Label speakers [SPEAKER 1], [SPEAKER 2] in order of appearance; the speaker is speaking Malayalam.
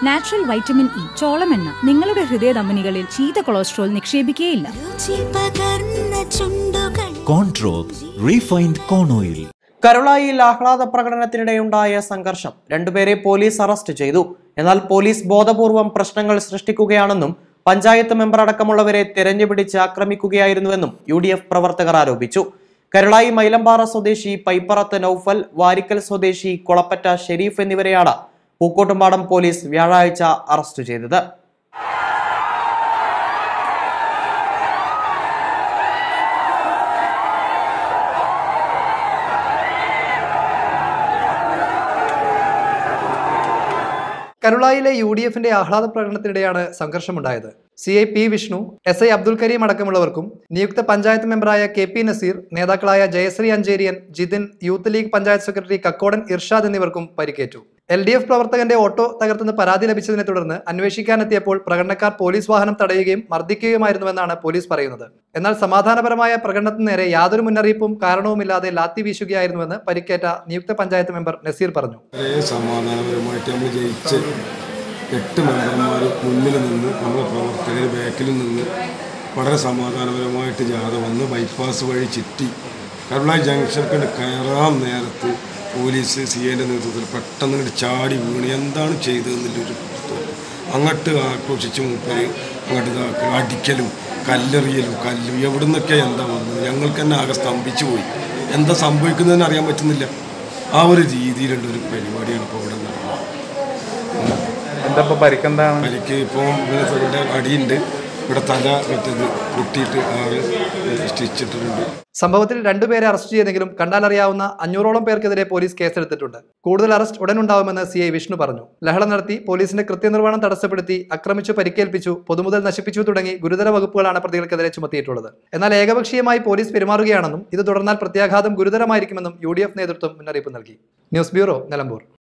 [SPEAKER 1] നാച്ചുറൽ വൈറ്റമിൻ ഇ ചോളമെണ്ണ നിങ്ങളുടെ ഹൃദയധമനികളിൽ ചീത്ത കൊളസ്ട്രോൾ നിക്ഷേപിക്കുകയില്ല
[SPEAKER 2] രുചി പകർന്ന ചുണ്ടുകൾ
[SPEAKER 3] കോൺട്രോൾ റീഫൈൻഡ് കോൺ ഓയിൽ
[SPEAKER 4] കരുളായിയിൽ ആഹ്ലാദ പ്രകടനത്തിനിടെയുണ്ടായ സംഘർഷം രണ്ടുപേരെ പോലീസ് അറസ്റ്റ് ചെയ്തു എന്നാൽ പോലീസ് ബോധപൂർവം പ്രശ്നങ്ങൾ സൃഷ്ടിക്കുകയാണെന്നും പഞ്ചായത്ത് മെമ്പർ അടക്കമുള്ളവരെ തെരഞ്ഞുപിടിച്ച് ആക്രമിക്കുകയായിരുന്നുവെന്നും യു ഡി എഫ് പ്രവർത്തകർ ആരോപിച്ചു കരുളായി മൈലമ്പാറ സ്വദേശി പൈപ്പറത്ത് നൌഫൽ വാരിക്കൽ സ്വദേശി കുളപ്പറ്റ ഷെരീഫ് എന്നിവരെയാണ് പൂക്കോട്ടുംപാടം പോലീസ് വ്യാഴാഴ്ച അറസ്റ്റ് ചെയ്തത്
[SPEAKER 5] കരുളായിലെ യു ഡി എഫിന്റെ ആഹ്ലാദ പ്രകടനത്തിനിടെയാണ് സംഘർഷമുണ്ടായത് C I P Vishnu S I Abdul Karim അടക്കമുള്ളവർക്കും നിയുക്ത പഞ്ചായത്ത് മെമ്പറായ കെ പി നസീർ നേതാക്കളായ Jayashree Ancheriyan Jithin youth league panchayat secretary Kakkodan Irshad എന്നിവർക്കും പരിക്കേറ്റു എൽ ഡി എഫ് പ്രവർത്തകന്റെ ഓട്ടോ തകർത്തെന്ന് പരാതി ലഭിച്ചതിനെ തുടർന്ന് അന്വേഷിക്കാനെത്തിയപ്പോൾ പ്രകടനക്കാർ പോലീസ് വാഹനം തടയുകയും മർദ്ദിക്കുകയുമായിരുന്നുവെന്നാണ് പോലീസ് പറയുന്നത് എന്നാൽ സമാധാനപരമായ പ്രകടനത്തിന് നേരെ യാതൊരു മുന്നറിയിപ്പും കാരണവുമില്ലാതെ ലാത്തി വീശുകയായിരുന്നുവെന്ന് പരിക്കേറ്റ നിയുക്ത പഞ്ചായത്ത് മെമ്പർ നസീർ പറഞ്ഞു
[SPEAKER 6] വളരെ സമാധാനപരമായിട്ട് നമ്മൾ ജയിച്ച് എട്ട് മെമ്പർമാർ മുന്നിൽ നിന്ന് നമ്മളെ പ്രവർത്തകർ ബാക്കിൽ നിന്ന് വളരെ സമാധാനപരമായിട്ട് ജാഥ വന്ന് ബൈപ്പാസ് വഴി ചുറ്റി കരുളായി ജംഗ്ഷനിൽ കയറാൻ നേരത്ത് പോലീസ് സി എൻ്റെ നേതൃത്വത്തിൽ പെട്ടെന്ന് ഇങ്ങോട്ട് ചാടി വീണ് എന്താണ് ചെയ്തതെന്നുള്ളൊരു തോന്നൽ. അങ്ങോട്ട് ആക്രോശിച്ച് മൂപ്പര് അങ്ങോട്ട് ഇതാക്കുക അടിക്കലും കല്ലെറിയലും കല്ലും എവിടെ നിന്നൊക്കെ എന്താ വന്നത് ഞങ്ങൾക്ക് തന്നെ ആകെ സ്തംഭിച്ചു പോയി എന്താ സംഭവിക്കുന്നതെന്ന് അറിയാൻ പറ്റുന്നില്ല ആ ഒരു രീതിയിലുള്ള ഒരു പരിപാടിയാണ് ഇപ്പോൾ ഇവിടെ നടന്നത്
[SPEAKER 7] എന്താ ഇപ്പൊ പരിക്കെന്താണ്
[SPEAKER 6] എനിക്ക് ഇപ്പോൾ ഇവിടെ അടിയുണ്ട് ഇവിടെ തല മറ്റേത് പൊട്ടിയിട്ട് ആറ് സ്റ്റിച്ചിട്ടിട്ടുണ്ട്
[SPEAKER 5] സംഭവത്തിൽ രണ്ടുപേരെ അറസ്റ്റ് ചെയ്തെങ്കിലും കണ്ടാലറിയാവുന്ന അഞ്ഞൂറോളം പേർക്കെതിരെ പോലീസ് കേസെടുത്തിട്ടുണ്ട് കൂടുതൽ അറസ്റ്റ് ഉടൻ ഉണ്ടാവുമെന്ന് സി ഐ വിഷ്ണു പറഞ്ഞു ലഹള നടത്തി പോലീസിന്റെ കൃത്യനിർവഹണം തടസ്സപ്പെടുത്തി ആക്രമിച്ചു പരിക്കേൽപ്പിച്ചു പൊതുമുതൽ നശിപ്പിച്ചു തുടങ്ങി ഗുരുതര വകുപ്പുകളാണ് പ്രതികൾക്കെതിരെ ചുമത്തിയിട്ടുള്ളത് എന്നാൽ ഏകപക്ഷീയമായി പോലീസ് പെരുമാറുകയാണെന്നും ഇത് തുടർന്നാൽ പ്രത്യാഘാതം ഗുരുതരമായിരിക്കുമെന്നും യു നേതൃത്വം മുന്നറിയിപ്പ് നൽകി ന്യൂസ് ബ്യൂറോ നിലമ്പൂർ